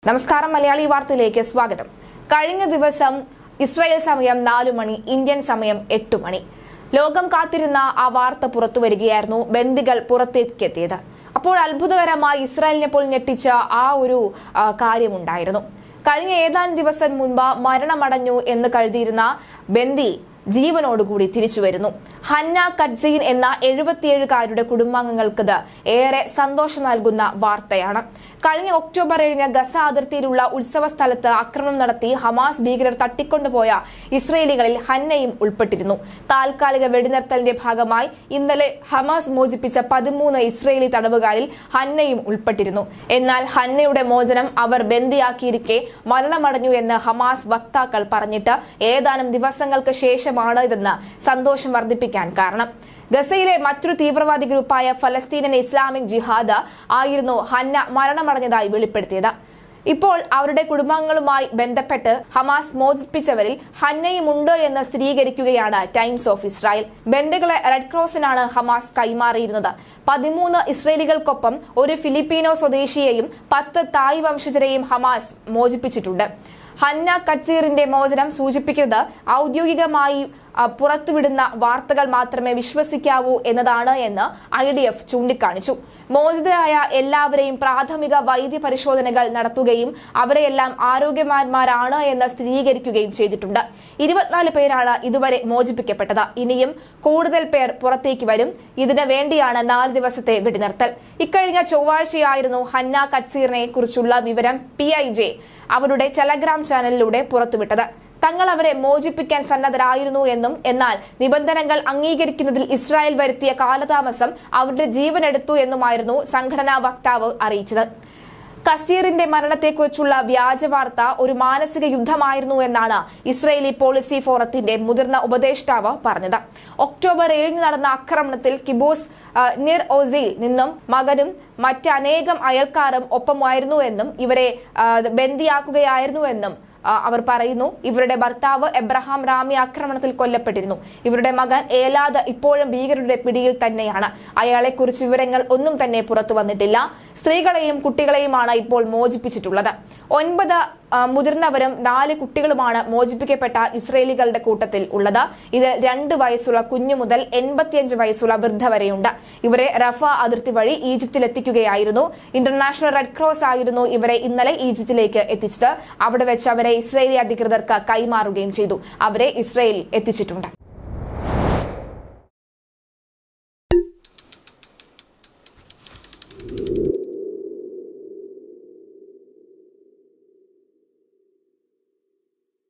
നമസ്കാരം മലയാളി വാർത്തയിലേക്ക് സ്വാഗതം കഴിഞ്ഞ ദിവസം ഇസ്രായേൽ സമയം നാലു മണി ഇന്ത്യൻ സമയം എട്ടു മണി ലോകം കാത്തിരുന്ന ആ വാർത്ത പുറത്തു വരികയായിരുന്നു ബന്ദികൾ പുറത്തേക്കെത്തിയത് അപ്പോൾ അത്ഭുതകരമായി ഇസ്രായേലിനെ പോലും ഞെട്ടിച്ച ആ ഒരു ആ, കാര്യമുണ്ടായിരുന്നു കഴിഞ്ഞ ഏതാനും ദിവസം മുൻപ് മരണമടഞ്ഞു എന്ന് കരുതിയിരുന്ന ബന്ദി ജീവനോടുകൂടി തിരിച്ചു വരുന്നു ഹന്ന കട്സീൻ എന്ന എഴുപത്തിയേഴുകാരുടെ കുടുംബാംഗങ്ങൾക്കത് ഏറെ സന്തോഷം നൽകുന്ന വാർത്തയാണ് കഴിഞ്ഞ ഒക്ടോബർ ഏഴിന് ഗസ അതിർത്തിയിലുള്ള ഉത്സവ സ്ഥലത്ത് ആക്രമണം നടത്തി ഹമാസ് ഭീകരർ തട്ടിക്കൊണ്ടുപോയ ഇസ്രയേലികളിൽ ഹന്നയും ഉൾപ്പെട്ടിരുന്നു താൽക്കാലിക വെടിനിർത്തലിന്റെ ഭാഗമായി ഇന്നലെ ഹമാസ് മോചിപ്പിച്ച പതിമൂന്ന് ഇസ്രയേലി തടവുകാരിൽ ഹന്നയും ഉൾപ്പെട്ടിരുന്നു എന്നാൽ ഹന്നയുടെ മോചനം അവർ ബന്ദിയാക്കിയിരിക്കെ മരണമടഞ്ഞു എന്ന് ഹമാസ് വക്താക്കൾ പറഞ്ഞിട്ട് ഏതാനും ദിവസങ്ങൾക്ക് ശേഷമാണ് ഇതെന്ന് സന്തോഷം വർദ്ധിപ്പിക്കാൻ കാരണം ഗസയിലെ മറ്റൊരു തീവ്രവാദി ഗ്രൂപ്പായ ഫലസ്തീനൻ ഇസ്ലാമിക് ജിഹാദ് ആയിരുന്നു ഹന്ന മരണമടഞ്ഞതായി വെളിപ്പെടുത്തിയത് ഇപ്പോൾ അവരുടെ കുടുംബാംഗങ്ങളുമായി ബന്ധപ്പെട്ട് ഹമാസ് മോചിപ്പിച്ചവരിൽ ഹന്നയുമുണ്ട് എന്ന് സ്ഥിരീകരിക്കുകയാണ് ടൈംസ് ഓഫ് ഇസ്രായേൽ ബന്ധുക്കളെ റെഡ് ക്രോസിനാണ് ഹമാസ് കൈമാറിയിരുന്നത് പതിമൂന്ന് ഇസ്രയേലികൾക്കൊപ്പം ഒരു ഫിലിപ്പീനോ സ്വദേശിയെയും പത്ത് തായ് വംശജരെയും ഹമാസ് മോചിപ്പിച്ചിട്ടുണ്ട് ഹന്ന കച്ചീറിന്റെ മോചനം സൂചിപ്പിക്കുന്നത് ഔദ്യോഗികമായി ആ, പുറത്തുവിടുന്ന വാർത്തകൾ മാത്രമേ വിശ്വസിക്കാവൂ എന്നതാണ് എന്ന് ഐ ഡി എഫ് ചൂണ്ടിക്കാണിച്ചു മോചിതരായ എല്ലാവരെയും പ്രാഥമിക വൈദ്യ പരിശോധനകൾ നടത്തുകയും അവരെയെല്ലാം ആരോഗ്യവാന്മാരാണ് എന്ന് സ്ഥിരീകരിക്കുകയും ചെയ്തിട്ടുണ്ട് ഇരുപത്തിനാല് പേരാണ് ഇതുവരെ മോചിപ്പിക്കപ്പെട്ടത് ഇനിയും കൂടുതൽ പേർ പുറത്തേക്ക് വരും ഇതിനു വേണ്ടിയാണ് നാല് ദിവസത്തെ വെടിനിർത്തൽ ഇക്കഴിഞ്ഞ ചൊവ്വാഴ്ചയായിരുന്നു ഹന്ന കച്ചീറിനെ കുറിച്ചുള്ള വിവരം പി ഐ ജെ അവരുടെ ടെലഗ്രാം ചാനലിലൂടെ പുറത്തുവിട്ടത് തങ്ങൾ അവരെ മോചിപ്പിക്കാൻ സന്നദ്ധരായിരുന്നു എന്നും എന്നാൽ നിബന്ധനകൾ അംഗീകരിക്കുന്നതിൽ ഇസ്രായേൽ വരുത്തിയ കാലതാമസം അവരുടെ ജീവനെടുത്തു എന്നുമായിരുന്നു സംഘടനാ വക്താവ് അറിയിച്ചത് കസ്റ്റീറിന്റെ മരണത്തെക്കുറിച്ചുള്ള വ്യാജ വാർത്ത ഒരു മാനസിക യുദ്ധമായിരുന്നു എന്നാണ് ഇസ്രയേലി പോളിസി ഫോറത്തിന്റെ മുതിർന്ന ഉപദേഷ്ടാവ് പറഞ്ഞത് ഒക്ടോബർ ഏഴിന് നടന്ന ആക്രമണത്തിൽ കിബൂസ് ആ, നിർ ഒസയിൽ നിന്നും മകനും മറ്റനേകം അയൽക്കാരും ഒപ്പമായിരുന്നു എന്നും ഇവരെ ആ, ബന്ദിയാക്കുകയായിരുന്നു എന്നും ആ, അവർ പറയുന്നു ഇവരുടെ ഭർത്താവ് എബ്രഹാം റാമി ആക്രമണത്തിൽ കൊല്ലപ്പെട്ടിരുന്നു ഇവരുടെ മകൻ ഏലാദ് ഇപ്പോഴും ഭീകരരുടെ പിടിയിൽ തന്നെയാണ് അയാളെ കുറിച്ച് വിവരങ്ങൾ ഒന്നും തന്നെ പുറത്തു വന്നിട്ടില്ല സ്ത്രീകളെയും കുട്ടികളെയുമാണ് ഇപ്പോൾ മോചിപ്പിച്ചിട്ടുള്ളത് ഒൻപത് ആ, മുതിർന്നവരും നാല് കുട്ടികളുമാണ് മോചിപ്പിക്കപ്പെട്ട ഇസ്രയേലികളുടെ കൂട്ടത്തിൽ ഉള്ളത് ഇത് രണ്ട് വയസ്സുള്ള കുഞ്ഞു മുതൽ എൺപത്തിയഞ്ച് വയസ്സുള്ള വൃദ്ധ വരെയുണ്ട് ഇവരെ റഫ അതിർത്തി വഴി ഈജിപ്തിൽ എത്തിക്കുകയായിരുന്നു ഇന്റർനാഷണൽ റെഡ് ക്രോസ് ആയിരുന്നു ഇവരെ ഇന്നലെ ഈജിപ്തിലേക്ക് എത്തിച്ചത് അവിടെ വെച്ച് അവരെ ഇസ്രയേലി അധികൃതർക്ക് കൈമാറുകയും ചെയ്തു അവരെ ഇസ്രയേലിൽ എത്തിച്ചിട്ടുണ്ട്